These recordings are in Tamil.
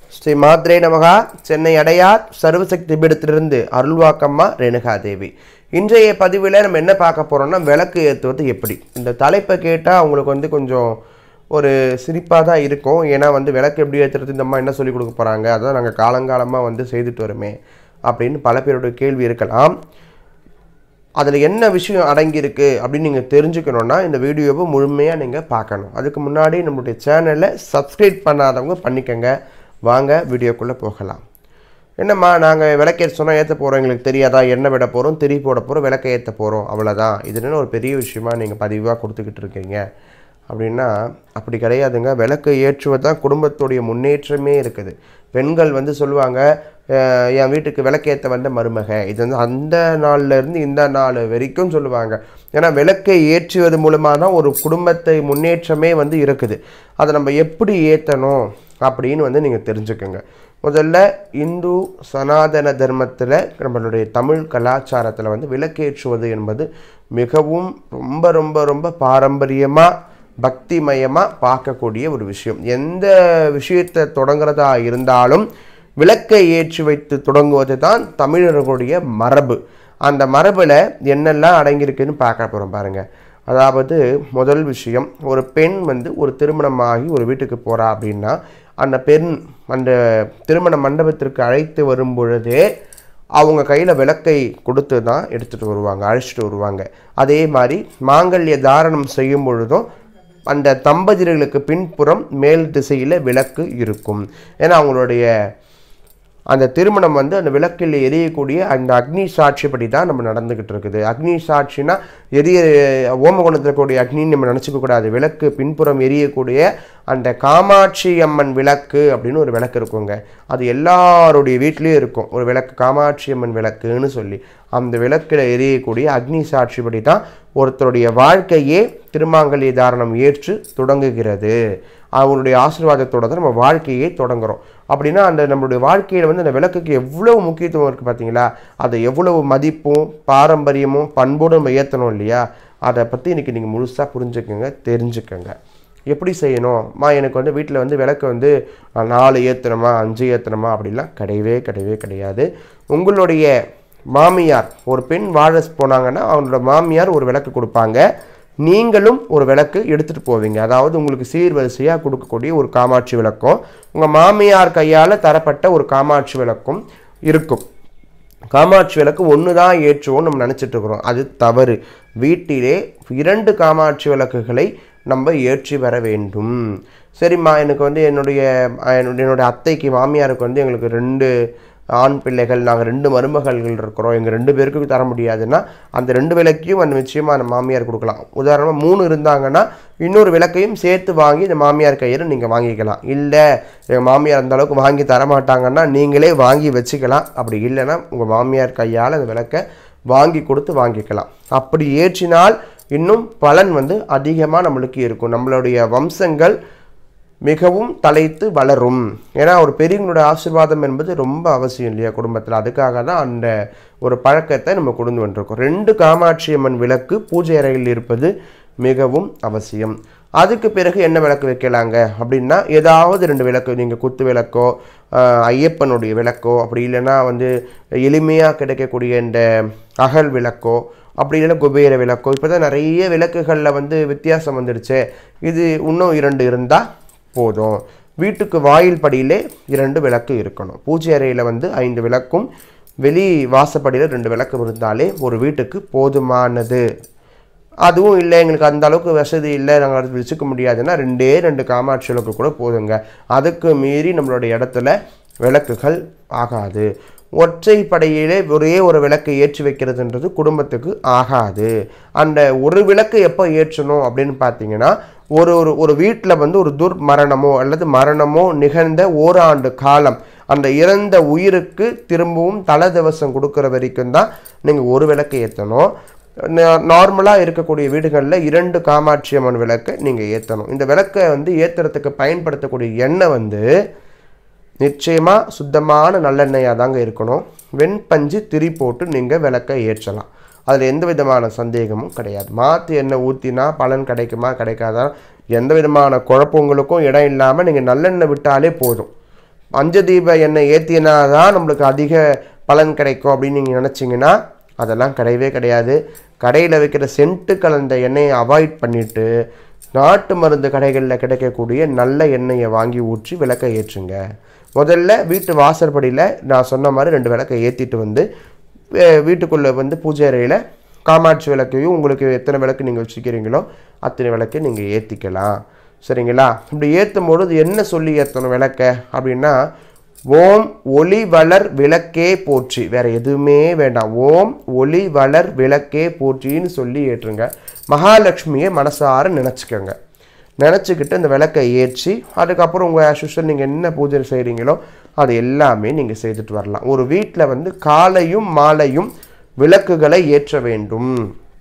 ஸ்ரீ மாத்ரே நமகா சென்னை அடையார் சர்வசக்தி பீடத்திலிருந்து அருள்வாக்கம்மா ரேணுகா தேவி இன்றைய பதிவில் நம்ம என்ன பார்க்க போறோம்னா விளக்கு ஏற்றுவது எப்படி இந்த தலைப்பை கேட்டால் உங்களுக்கு வந்து கொஞ்சம் ஒரு சிரிப்பாக தான் இருக்கும் ஏன்னா வந்து விளக்கு எப்படி ஏற்றுறது இந்த அம்மா என்ன சொல்லி கொடுக்க போகிறாங்க அதான் நாங்கள் காலங்காலமாக வந்து செய்துட்டு வரோமே அப்படின்னு பல பேருடைய கேள்வி இருக்கலாம் அதில் என்ன விஷயம் அடங்கியிருக்கு அப்படின்னு நீங்கள் தெரிஞ்சுக்கணுன்னா இந்த வீடியோவை முழுமையாக நீங்கள் பார்க்கணும் அதுக்கு முன்னாடி நம்மளுடைய சேனலை சப்ஸ்கிரைப் பண்ணாதவங்க பண்ணிக்கங்க வாங்க வீடியோக்குள்ளே போகலாம் என்னம்மா நாங்கள் விளக்கேற்ற சொன்னால் ஏற்ற போகிறோம் எங்களுக்கு தெரியாதா எண்ணெய் விட போகிறோம் திரி போட போகிறோம் விளக்க ஏற்ற போகிறோம் அவ்வளோதான் இது என்ன ஒரு பெரிய விஷயமா நீங்கள் பதிவாக கொடுத்துக்கிட்டு இருக்கீங்க அப்படின்னா அப்படி கிடையாதுங்க விளக்கு ஏற்றுவது தான் குடும்பத்துடைய முன்னேற்றமே இருக்குது பெண்கள் வந்து சொல்லுவாங்க "அஹ், என் வீட்டுக்கு விளக்கேற்ற வந்த மருமக இது வந்து அந்த நாள்ல இருந்து இந்த நாள் வரைக்கும் சொல்லுவாங்க ஏன்னா விளக்கை ஏற்றுவது மூலமாக தான் ஒரு குடும்பத்தை முன்னேற்றமே வந்து இருக்குது அதை நம்ம எப்படி ஏற்றணும் அப்படின்னு வந்து நீங்கள் தெரிஞ்சுக்கோங்க முதல்ல இந்து சனாதன தர்மத்தில் நம்மளுடைய தமிழ் கலாச்சாரத்தில் வந்து விளக்கேற்றுவது என்பது மிகவும் ரொம்ப ரொம்ப ரொம்ப பாரம்பரியமாக பக்திமயமாக பார்க்கக்கூடிய ஒரு விஷயம் எந்த விஷயத்தை தொடங்குறதா இருந்தாலும் விளக்கை ஏற்றி வைத்து தொடங்குவது தான் தமிழர்களுடைய மரபு அந்த மரபில் என்னெல்லாம் அடங்கியிருக்குன்னு பார்க்க போகிறோம் பாருங்கள் அதாவது முதல் விஷயம் ஒரு பெண் வந்து ஒரு திருமணமாகி ஒரு வீட்டுக்கு போகிறா அப்படின்னா அந்த பெண் அந்த திருமண மண்டபத்திற்கு அழைத்து வரும் பொழுதே அவங்க கையில் விளக்கை கொடுத்து தான் எடுத்துகிட்டு வருவாங்க அழைச்சிட்டு வருவாங்க அதே மாதிரி மாங்கல்ய தாரணம் செய்யும் பொழுதும் அந்த தம்பதியர்களுக்கு பின்புறம் மேல் திசையில் விளக்கு இருக்கும் ஏன்னா அவங்களுடைய அந்த திருமணம் வந்து அந்த விளக்கில் எரியக்கூடிய அந்த அக்னி சாட்சிப்படி தான் நம்ம நடந்துக்கிட்டு இருக்குது அக்னி சாட்சினா எரிய ஓமகுணத்தில் இருக்கக்கூடிய அக்னின்னு நம்ம நினச்சிக்க கூடாது விளக்கு பின்புறம் எரியக்கூடிய அந்த காமாட்சி அம்மன் விளக்கு அப்படின்னு ஒரு விளக்கு இருக்குங்க அது எல்லாருடைய வீட்லேயும் இருக்கும் ஒரு விளக்கு காமாட்சி அம்மன் விளக்குன்னு சொல்லி அந்த விளக்கில் எரியக்கூடிய அக்னி சாட்சிப்படி தான் ஒருத்தருடைய வாழ்க்கையே திருமாங்கல்ய தாரணம் ஏற்று தொடங்குகிறது அவருடைய ஆசீர்வாதத்தோட தான் நம்ம வாழ்க்கையே தொடங்குறோம் அப்படின்னா அந்த நம்மளுடைய வாழ்க்கையில் வந்து அந்த விளக்குக்கு எவ்வளவு முக்கியத்துவம் இருக்குது பார்த்தீங்களா அதை எவ்வளவு மதிப்பும் பாரம்பரியமும் பண்போடு நம்ம ஏற்றணும் இல்லையா அதை பற்றி இன்றைக்கி நீங்கள் முழுசாக புரிஞ்சுக்கோங்க தெரிஞ்சுக்கோங்க எப்படி செய்யணும் மா எனக்கு வந்து வீட்டில் வந்து விளக்கு வந்து அஹ், நாலு ஏற்றணுமா அஞ்சு ஏற்றணுமா அப்படிலாம் கிடையவே கிடையவே கிடையாது உங்களுடைய மாமியார் ஒரு பெண் வாழ போனாங்கன்னா அவங்களோட மாமியார் ஒரு விளக்கு கொடுப்பாங்க நீங்களும் ஒரு விளக்கு எடுத்துகிட்டு போவீங்க அதாவது உங்களுக்கு சீர்வரிசையாக கொடுக்கக்கூடிய ஒரு காமாட்சி விளக்கும் உங்கள் மாமியார் கையால் தரப்பட்ட ஒரு காமாட்சி விளக்கும் இருக்கும் காமாட்சி விளக்கு ஒன்று தான் ஏற்றுவோம் நம்ம நினச்சிட்டு இருக்கிறோம் அது தவறு வீட்டிலே இரண்டு காமாட்சி விளக்குகளை நம்ம ஏற்றி வர வேண்டும் சரிம்மா எனக்கு வந்து என்னுடைய என்னுடைய என்னுடைய அத்தைக்கு மாமியாருக்கு வந்து எங்களுக்கு ரெண்டு ஆண் பிள்ளைகள் நாங்கள் ரெண்டு மருமகள்கள் இருக்கிறோம் எங்கள் ரெண்டு பேருக்கு தர முடியாதுன்னா அந்த ரெண்டு விளக்கையும் அந்த நிச்சயமாக அந்த மாமியார் கொடுக்கலாம் உதாரணமாக மூணு இருந்தாங்கன்னா இன்னொரு விளக்கையும் சேர்த்து வாங்கி இந்த மாமியார் கையில் நீங்கள் வாங்கிக்கலாம் இல்லை எங்கள் மாமியார் அந்த அளவுக்கு வாங்கி தர மாட்டாங்கன்னா நீங்களே வாங்கி வச்சுக்கலாம் அப்படி இல்லைன்னா உங்கள் மாமியார் கையால் அந்த விளக்கை வாங்கி கொடுத்து வாங்கிக்கலாம் அப்படி ஏற்றினால் இன்னும் பலன் வந்து அதிகமாக நம்மளுக்கு இருக்கும் நம்மளுடைய வம்சங்கள் மிகவும் தலைத்து வளரும் ஏன்னா ஒரு பெரியவங்களோட ஆசீர்வாதம் என்பது ரொம்ப அவசியம் இல்லையா குடும்பத்தில் அதுக்காக தான் அந்த ஒரு பழக்கத்தை நம்ம கொண்டு வந்திருக்கோம் ரெண்டு காமாட்சி அம்மன் விளக்கு பூஜை அறையில் இருப்பது மிகவும் அவசியம் அதுக்கு பிறகு என்ன விளக்கு வைக்கலாங்க அப்படின்னா ஏதாவது ரெண்டு விளக்கு நீங்கள் குத்து விளக்கோ ஆஹ், ஐயப்பனுடைய விளக்கோ அப்படி இல்லைன்னா வந்து எளிமையாக கிடைக்கக்கூடிய இந்த அகல் விளக்கோ அப்படி இல்லைன்னா குபேர விளக்கோ இப்போ தான் நிறைய விளக்குகளில் வந்து வித்தியாசம் வந்துடுச்சே இது இன்னும் இரண்டு இருந்தால் போதும் வீட்டுக்கு வாயில் படியிலே இரண்டு விளக்கு இருக்கணும் பூஜை அறையில் வந்து ஐந்து விளக்கும் வெளி வாசப்படியில் ரெண்டு விளக்கு இருந்தாலே ஒரு வீட்டுக்கு போதுமானது அதுவும் இல்லை எங்களுக்கு அந்த அளவுக்கு வசதி இல்லை நாங்கள் அது வச்சுக்க முடியாதுன்னா ரெண்டே ரெண்டு காமாட்சி விளக்கு கூட போதுங்க அதுக்கு மீறி நம்மளுடைய இடத்துல விளக்குகள் ஆகாது ஒற்றைப்படையிலே ஒரே ஒரு விளக்கை ஏற்றி வைக்கிறதுன்றது குடும்பத்துக்கு ஆகாது அந்த ஒரு விளக்கு எப்போ ஏற்றணும் அப்படின்னு பார்த்தீங்கன்னா ஒரு ஒரு ஒரு வீட்டில் வந்து ஒரு துர்மரணமோ அல்லது மரணமோ நிகழ்ந்த ஓராண்டு காலம் அந்த இறந்த உயிருக்கு திரும்பவும் தலை திவசம் கொடுக்குற வரைக்கும் தான் நீங்கள் ஒரு விளக்கை ஏற்றணும் நார்மலாக இருக்கக்கூடிய வீடுகளில் இரண்டு காமாட்சி அம்மன் விளக்கை நீங்கள் ஏற்றணும் இந்த விளக்கை வந்து ஏற்றுறதுக்கு பயன்படுத்தக்கூடிய எண்ணெய் வந்து நிச்சயமாக சுத்தமான நல்லெண்ணெயாக தாங்க இருக்கணும் வெண்பஞ்சு திரி போட்டு நீங்கள் விளக்கை ஏற்றலாம் அதில் எந்த விதமான சந்தேகமும் கிடையாது மாற்று எண்ணெய் ஊற்றினா பலன் கிடைக்குமா கிடைக்காதா எந்த விதமான குழப்பங்களுக்கும் இடம் இல்லாமல் நீங்கள் நல்லெண்ணெய் விட்டாலே போதும் பஞ்சதீப எண்ணெய் ஏற்றினா தான் நம்மளுக்கு அதிக பலன் கிடைக்கும் அப்படின்னு நீங்கள் நினச்சிங்கன்னா அதெல்லாம் கிடையவே கிடையாது கடையில் வைக்கிற சென்ட்டு கலந்த எண்ணெயை அவாய்ட் பண்ணிவிட்டு நாட்டு மருந்து கடைகளில் கிடைக்கக்கூடிய நல்ல எண்ணெயை வாங்கி ஊற்றி விளக்கை ஏற்றுங்க முதல்ல வீட்டு வாசற்படியில் நான் சொன்ன மாதிரி ரெண்டு விளக்கை ஏற்றிட்டு வந்து வே- வீட்டுக்குள்ளே வந்து பூஜை அறையில் காமாட்சி விளக்கையும் உங்களுக்கு எத்தனை விளக்கு நீங்கள் வச்சுக்கிறீங்களோ அத்தனை விளக்கு நீங்கள் ஏற்றிக்கலாம் சரிங்களா இப்படி ஏற்றும் பொழுது என்ன சொல்லி ஏற்றணும் விளக்க அப்படின்னா ஓம் ஒளி வளர் விளக்கே போற்றி வேற எதுவுமே வேண்டாம் ஓம் ஒளி வளர் விளக்கே போற்றின்னு சொல்லி ஏற்றுங்க மகாலட்சுமியை மனசார நினச்சிக்கோங்க நினச்சிக்கிட்டு அந்த விளக்கை ஏற்றி அதுக்கப்புறம் உங்கள் ஆஷுஷல் நீங்கள் என்ன பூஜை செய்கிறீங்களோ அது எல்லாமே நீங்கள் செய்துட்டு வரலாம் ஒரு வீட்டில் வந்து காலையும் மாலையும் விளக்குகளை ஏற்ற வேண்டும்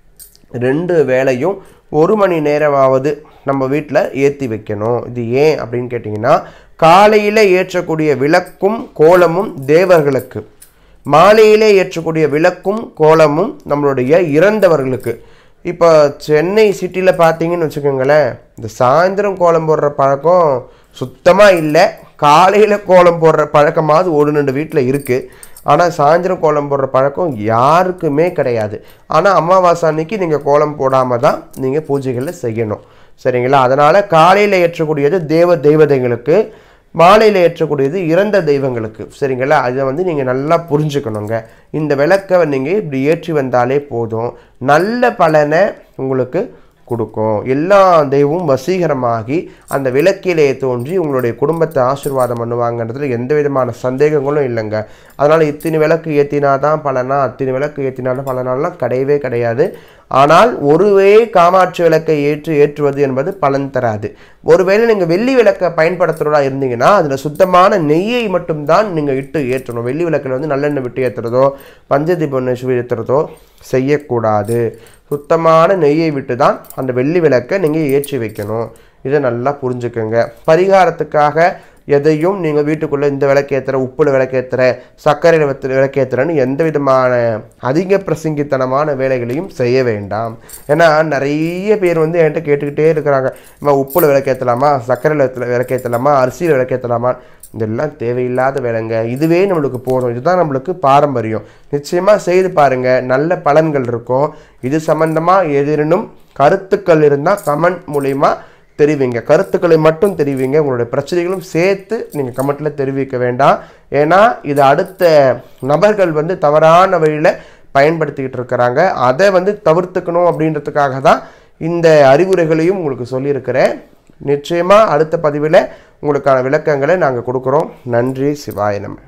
ரெண்டு வேளையும் ஒரு மணி நேரமாவது நம்ம வீட்டில் ஏற்றி வைக்கணும் இது ஏன் அப்படின்னு கேட்டிங்கன்னா காலையில் ஏற்றக்கூடிய விளக்கும் கோலமும் தேவர்களுக்கு மாலையிலே ஏற்றக்கூடிய விளக்கும் கோலமும் நம்மளுடைய இறந்தவர்களுக்கு இப்போ சென்னை சிட்டியில் பார்த்தீங்கன்னு வச்சுக்கோங்களேன் இந்த சாயந்தரம் கோலம் போடுற பழக்கம் சுத்தமாக இல்லை காலையில் கோலம் போடுற பழக்கமாவது ஒரு ரெண்டு வீட்டில் இருக்குது ஆனால் சாயந்தரம் கோலம் போடுற பழக்கம் யாருக்குமே கிடையாது ஆனால் அமாவாசை அன்னைக்கு நீங்கள் கோலம் போடாமல் தான் நீங்கள் பூஜைகளை செய்யணும் சரிங்களா அதனால் காலையில் ஏற்றக்கூடியது தேவ தெய்வதைகளுக்கு மாலையில் ஏற்றக்கூடியது இறந்த தெய்வங்களுக்கு சரிங்களா அதை வந்து நீங்கள் நல்லா புரிஞ்சுக்கணுங்க இந்த விளக்கை நீங்கள் இப்படி ஏற்றி வந்தாலே போதும் நல்ல பலனை உங்களுக்கு கொடுக்கும் எல்லா தெய்வமும் வசீகரமாகி அந்த விளக்கிலே தோன்றி உங்களுடைய குடும்பத்தை ஆசீர்வாதம் பண்ணுவாங்கன்றதுல எந்த விதமான சந்தேகங்களும் இல்லைங்க அதனால் இத்தனை விளக்கு ஏற்றினா தான் பலனா அத்தனை விளக்கு ஏற்றினா தான் பலனாலாம் கிடையவே கிடையாது ஆனால் ஒருவே காமாட்சி விளக்கை ஏற்று ஏற்றுவது என்பது பலன் தராது ஒருவேளை நீங்கள் வெள்ளி விளக்கை பயன்படுத்துகிறதா இருந்தீங்கன்னா அதில் சுத்தமான நெய்யை மட்டும்தான் நீங்கள் இட்டு ஏற்றணும் வெள்ளி விளக்கில் வந்து நல்லெண்ணெய் விட்டு ஏற்றுறதோ பஞ்சதீபம் நெய் ஏற்றுறதோ செய்யக்கூடாது சுத்தமான நெய்யை விட்டு தான் அந்த வெள்ளி விளக்கை நீங்கள் ஏற்றி வைக்கணும் இதை நல்லா புரிஞ்சுக்கோங்க பரிகாரத்துக்காக எதையும் நீங்கள் வீட்டுக்குள்ளே இந்த விளக்கேற்றுற உப்புல விளக்கேற்றுற சர்க்கரையில் வைத்து விளக்கேற்றுறன்னு எந்த விதமான அதிக பிரசங்கித்தனமான வேலைகளையும் செய்ய வேண்டாம் ஏன்னா நிறைய பேர் வந்து என்கிட்ட கேட்டுக்கிட்டே இருக்கிறாங்க அம்மா உப்புல விளக்கேற்றலாமா சர்க்கரையில் விளக்கேற்றலாமா அரிசியில் விளக்கேற்றலாமா இதெல்லாம் தேவையில்லாத வேலைங்க இதுவே நம்மளுக்கு போதும் இதுதான் நம்மளுக்கு பாரம்பரியம் நிச்சயமாக செய்து பாருங்க நல்ல பலன்கள் இருக்கும் இது சம்பந்தமாக ஏதேனும் கருத்துக்கள் இருந்தால் கமெண்ட் மூலிமா தெரிவிங்க கருத்துக்களை மட்டும் தெரிவிங்க உங்களுடைய பிரச்சனைகளும் சேர்த்து நீங்கள் கமெண்ட்டில் தெரிவிக்க வேண்டாம் ஏன்னா இது அடுத்த நபர்கள் வந்து தவறான வழியில் பயன்படுத்திக்கிட்டு இருக்கிறாங்க அதை வந்து தவிர்த்துக்கணும் அப்படின்றதுக்காக தான் இந்த அறிவுரைகளையும் உங்களுக்கு சொல்லியிருக்கிறேன் நிச்சயமாக அடுத்த பதிவில் உங்களுக்கான விளக்கங்களை நாங்கள் கொடுக்குறோம் நன்றி சிவாய நம்ம